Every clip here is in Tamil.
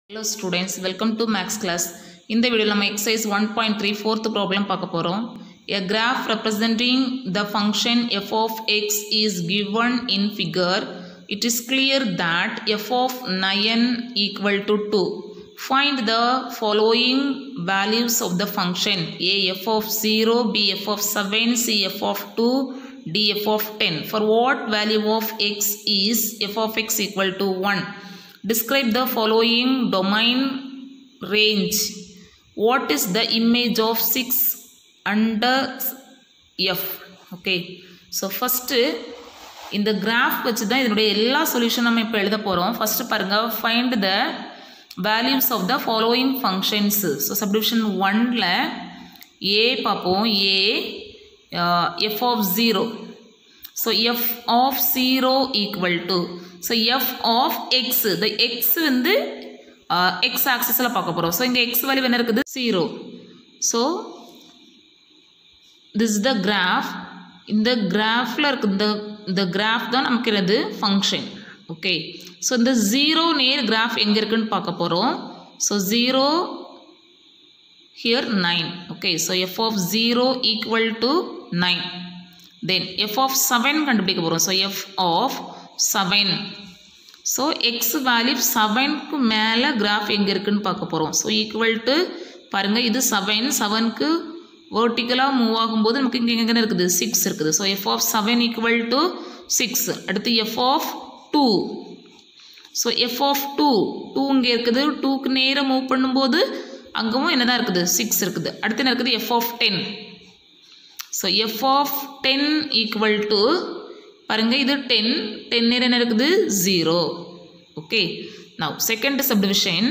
Hello students welcome to maths class இந்த வீடியோவில் நம்ம exercise one point three fourth problem பார்க்க போகிறோம் a graph representing the function F of X is given in figure it is clear that f of 9 equal to 2 find the following values of the function a f of 0 b f of 7 c f of 2 d f of 10 for what value of x is f of x equal to 1 Describe the following domain range. What is the image of 6 under F? Okay. So first இந்த கிராஃப் வச்சு தான் இதனுடைய எல்லா சொல்யூஷன் நம்ம இப்போ எழுத போகிறோம் ஃபஸ்ட்டு பாருங்கள் find the values of the following functions so subdivision ஒனில் ஏ பார்ப்போம் A F of zero so F of zero equal to so F of X இந்த எக்ஸ் வந்து எக்ஸ் ஆக்சஸில் பார்க்க போகிறோம் ஸோ இங்கே எக்ஸ் வேல்யூ என்ன இருக்குது zero so this the graph இந்த கிராஃபில் இருக்கு இந்த இந்த கிராஃப் தான் நமக்கு என்னது ஃபங்க்ஷன் ஓகே ஸோ இந்த ஜீரோ நேர் கிராஃப் எங்கே இருக்குன்னு பார்க்க போகிறோம் so zero here nine okay so F of zero equal to nine then F of seven கண்டுபிடிக்க போகிறோம் so F of seven so X value செவனுக்கு மேலே கிராஃப் எங்கே இருக்குன்னு பார்க்க போகிறோம் ஸோ ஈக்குவல் டு பாருங்கள் இது செவன் செவனுக்கு வேர்ட்டிக்கலாக மூவ் ஆகும்போது நமக்கு இங்கே எங்கே இருக்குது சிக்ஸ் இருக்குது so F of seven equal to six அடுத்து F of two so F of two two இங்கே இருக்குது டூக்கு நேராக மூவ் பண்ணும்போது அங்கவும் என்ன தான் இருக்குது சிக்ஸ் இருக்குது அடுத்து என்ன இருக்குது F of ten so F of ten equal to பாருங்க இது டென் டென் என்ன இருக்குது zero okay now second subdivision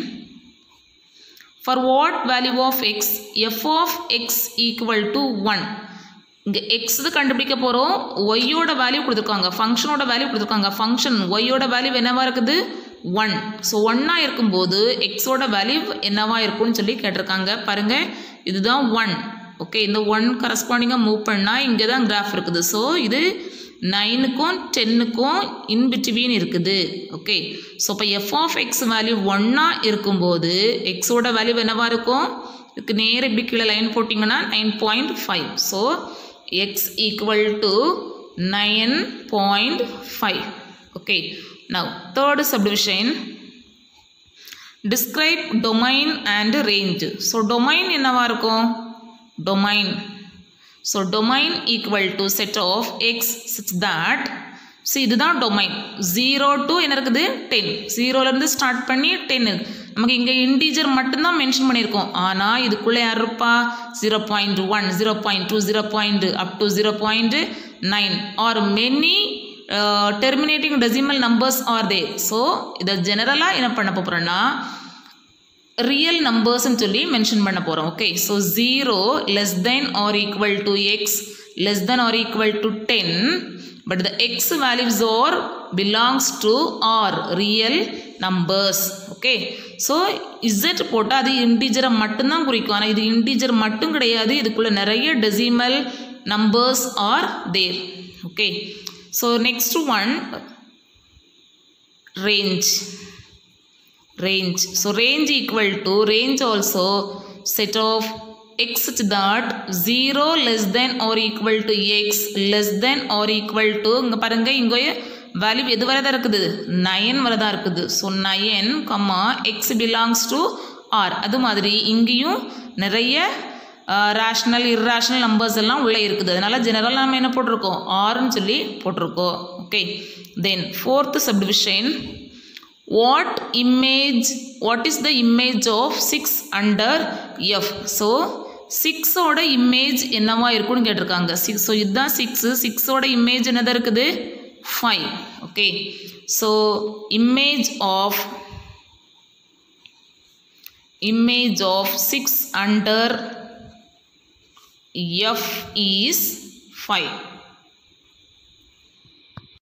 for what value of X F of X equal to one இங்கே எக்ஸ் கண்டுபிடிக்க போகிறோம் ஒய்யோட வேல்யூ கொடுத்துருக்காங்க ஃபங்க்ஷனோட வேல்யூ கொடுத்துருக்காங்க ஃபங்க்ஷன் ஒய்யோட வேல்யூ என்னவா இருக்குது ஒன் ஸோ ஒன்னாக இருக்கும்போது எக்ஸோட வேல்யூ என்னவா இருக்கும்னு சொல்லி கேட்டிருக்காங்க பாருங்கள் இதுதான் ஒன் ஓகே இந்த ஒன் கரஸ்பாண்டிங்காக மூவ் பண்ணால் இங்கே தான் கிராஃப் இருக்குது ஸோ இது நைனுக்கும் டென்னுக்கும் இன் பிட்வீன் இருக்குது ஓகே ஸோ இப்போ எஃப் ஆஃப் எக்ஸ் வேல்யூ ஒன்னாக இருக்கும்போது எக்ஸோட வேல்யூ என்னவாக இருக்கும் இதுக்கு நேர இப்படி கீழே லைன் போட்டிங்கன்னா nine point five so X equal to nine point five okay now third subdivision describe domain and range so domain என்னவாக இருக்கும் domain. So domain equal to set of x such that see இதுதான் domain 0 to என்ன இருக்குது 10 ஜீரோலேருந்து ஸ்டார்ட் பண்ணி டென்னு நமக்கு இங்கே இன்டீஜர் மட்டும்தான் மென்ஷன் பண்ணியிருக்கோம் ஆனால் இதுக்குள்ளே யார் இருப்பா zero point one zero point two zero point up to zero point nine are many terminating decimal numbers are they so இதை ஜெனரலாக என்ன பண்ண போகிறோன்னா ரியல் நம்பர்ஸ்ன்னு சொல்லி மென்ஷன் பண்ண போகிறோம் okay so zero less than or equal to X less than or equal to ten but the X values are belongs to R real numbers okay so Z போட்டால் அது இன்டீஜரை மட்டும்தான் குறிக்கும் ஆனால் இது இன்டீஜர் மட்டும் கிடையாது இதுக்குள்ளே நிறைய decimal numbers are there okay so next one range range so range equal to range also set of x such that 0 less than or equal to x less than or equal to இங்கே பாருங்க இங்கே வேல்யூ எது வரை தான் இருக்குது நயன் வரை தான் இருக்குது so nine comma X belongs to R அது மாதிரி இங்கேயும் நிறைய ரேஷ்னல் இர்ரேஷ்னல் நம்பர்ஸ் எல்லாம் உள்ளே இருக்குது அதனால் ஜெனரல் நம்ம என்ன போட்டிருக்கோம் ஆர்னு சொல்லி போட்டிருக்கோம் okay then fourth subdivision what image what is the image of 6 under f so 6 ஓட இமேஜ் என்னவா இருக்கும்னு கேட்டிருக்காங்க சிக்ஸ் ஸோ இதுதான் சிக்ஸு சிக்ஸோட இமேஜ் என்னதான் இருக்குது five okay so image of image of six under F is five